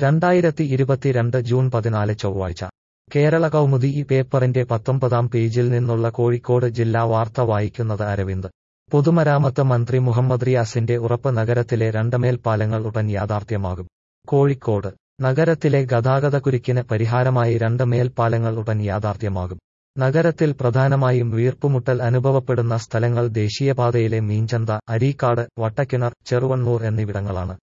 രണ്ടായിരത്തി ഇരുപത്തിരണ്ട് ജൂൺ പതിനാല് ചൊവ്വാഴ്ച കേരള കൗമുദി ഈ പേപ്പറിന്റെ പത്തൊമ്പതാം പേജിൽ നിന്നുള്ള കോഴിക്കോട് ജില്ലാ വാർത്ത വായിക്കുന്നത് അരവിന്ദ് പൊതുമരാമത്ത് മന്ത്രി മുഹമ്മദ് റിയാസിന്റെ ഉറപ്പ് നഗരത്തിലെ രണ്ട് മേൽപ്പാലങ്ങൾ ഉടൻ യാഥാർത്ഥ്യമാകും കോഴിക്കോട് നഗരത്തിലെ ഗതാഗതക്കുരുക്കിന് പരിഹാരമായി രണ്ട് മേൽപ്പാലങ്ങൾ ഉടൻ യാഥാർത്ഥ്യമാകും നഗരത്തിൽ പ്രധാനമായും വീർപ്പുമുട്ടൽ അനുഭവപ്പെടുന്ന സ്ഥലങ്ങൾ ദേശീയപാതയിലെ മീഞ്ചന്ത അരീക്കാട് വട്ടക്കിണർ ചെറുവണ്ണൂർ എന്നിവിടങ്ങളാണ്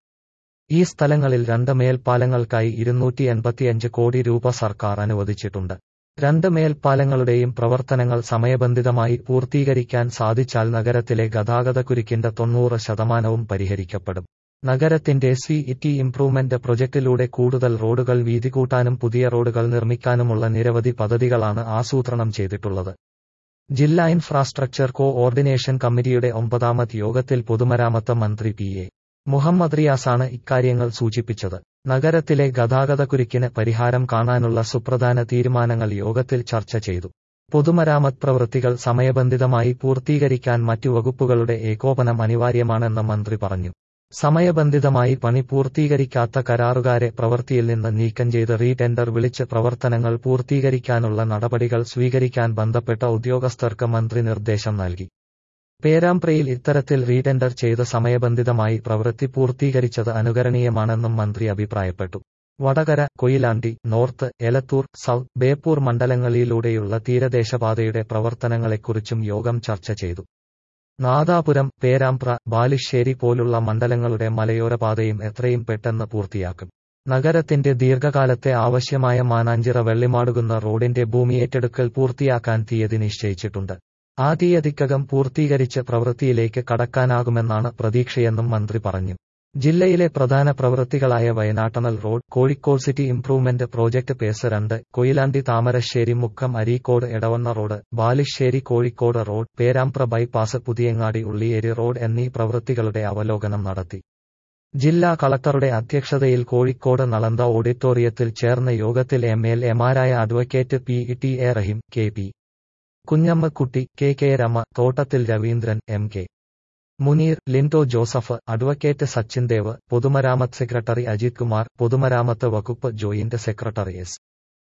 ഈ സ്ഥലങ്ങളിൽ രണ്ട് മേൽപ്പാലങ്ങൾക്കായി ഇരുന്നൂറ്റി എൺപത്തിയഞ്ച് കോടി രൂപ സർക്കാർ അനുവദിച്ചിട്ടുണ്ട് രണ്ട് മേൽപ്പാലങ്ങളുടെയും പ്രവർത്തനങ്ങൾ സമയബന്ധിതമായി പൂർത്തീകരിക്കാൻ സാധിച്ചാൽ നഗരത്തിലെ ഗതാഗതക്കുരുക്കിന്റെ തൊണ്ണൂറ് ശതമാനവും പരിഹരിക്കപ്പെടും നഗരത്തിന്റെ സി ഇറ്റി ഇംപ്രൂവ്മെന്റ് പ്രൊജക്ടിലൂടെ കൂടുതൽ റോഡുകൾ വീതി കൂട്ടാനും പുതിയ റോഡുകൾ നിർമ്മിക്കാനുമുള്ള നിരവധി പദ്ധതികളാണ് ആസൂത്രണം ചെയ്തിട്ടുള്ളത് ജില്ലാ ഇൻഫ്രാസ്ട്രക്ചർ കോ ഓർഡിനേഷൻ കമ്മിറ്റിയുടെ ഒമ്പതാമത് യോഗത്തിൽ പൊതുമരാമത്ത് മന്ത്രി പി എ മുഹമ്മദ് റിയാസാണ് ഇക്കാര്യങ്ങൾ സൂചിപ്പിച്ചത് നഗരത്തിലെ ഗതാഗതക്കുരുക്കിന് പരിഹാരം കാണാനുള്ള സുപ്രധാന തീരുമാനങ്ങൾ യോഗത്തിൽ ചർച്ച ചെയ്തു പൊതുമരാമത്ത് പ്രവൃത്തികൾ സമയബന്ധിതമായി പൂർത്തീകരിക്കാൻ മറ്റു വകുപ്പുകളുടെ ഏകോപനം അനിവാര്യമാണെന്ന് മന്ത്രി പറഞ്ഞു സമയബന്ധിതമായി പണി പൂർത്തീകരിക്കാത്ത കരാറുകാരെ പ്രവൃത്തിയിൽ നിന്ന് നീക്കം ചെയ്ത് റീടെൻഡർ വിളിച്ച് പ്രവർത്തനങ്ങൾ പൂർത്തീകരിക്കാനുള്ള നടപടികൾ സ്വീകരിക്കാൻ ബന്ധപ്പെട്ട ഉദ്യോഗസ്ഥർക്ക് മന്ത്രി നിർദ്ദേശം നൽകി പേരാമ്പ്രയിൽ ഇത്തരത്തിൽ റീടെൻഡർ ചെയ്ത് സമയബന്ധിതമായി പ്രവൃത്തി പൂർത്തീകരിച്ചത് അനുകരണീയമാണെന്നും മന്ത്രി അഭിപ്രായപ്പെട്ടു വടകര കൊയിലാണ്ടി നോർത്ത് എലത്തൂർ സൗത്ത് ബേപ്പൂർ മണ്ഡലങ്ങളിലൂടെയുള്ള തീരദേശപാതയുടെ പ്രവർത്തനങ്ങളെക്കുറിച്ചും യോഗം ചർച്ച ചെയ്തു നാദാപുരം പേരാമ്പ്ര ബാലുശ്ശേരി പോലുള്ള മണ്ഡലങ്ങളുടെ മലയോരപാതയും എത്രയും പെട്ടെന്ന് പൂർത്തിയാക്കും നഗരത്തിന്റെ ദീർഘകാലത്തെ ആവശ്യമായ മാനാഞ്ചിറ വെള്ളിമാടുകുന്ന റോഡിന്റെ ഭൂമിയേറ്റെടുക്കൽ പൂർത്തിയാക്കാൻ തീയതി നിശ്ചയിച്ചിട്ടുണ്ട് ആ തീയതിക്കകം പൂർത്തീകരിച്ച് പ്രവൃത്തിയിലേക്ക് കടക്കാനാകുമെന്നാണ് പ്രതീക്ഷയെന്നും മന്ത്രി പറഞ്ഞു ജില്ലയിലെ പ്രധാന പ്രവൃത്തികളായ വയനാട്ടണൽ road Kozhikode city improvement project phase രണ്ട് Koyilandy Thamarassery Mukkam Areekode Edavanna road Balussery Kozhikode road Perambra bypass Puthiyangadi Ulliyeri road എന്നീ പ്രവൃത്തികളുടെ അവലോകനം നടത്തി ജില്ലാ കളക്ടറുടെ അധ്യക്ഷതയിൽ കോഴിക്കോട് നളന്ദ ഓഡിറ്റോറിയത്തിൽ ചേർന്ന യോഗത്തിൽ എം എൽ എമാരായ advocate P T A Rahim K P Kunhammakutty K K Rema Thottathil Raveendran M K Muneer Lindo Joseph advocate Sachin Dev പൊതുമരാമത്ത് സെക്രട്ടറി അജിത് കുമാർ പൊതുമരാമത്ത് വകുപ്പ് ജോയിന്റ് സെക്രട്ടറി എസ്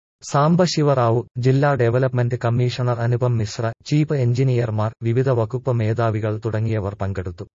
സാംബശിവറാവു ജില്ലാ development commissioner Anupam Mishra chief എഞ്ചിനീയർമാർ വിവിധ വകുപ്പ് മേധാവികൾ തുടങ്ങിയവർ പങ്കെടുത്തു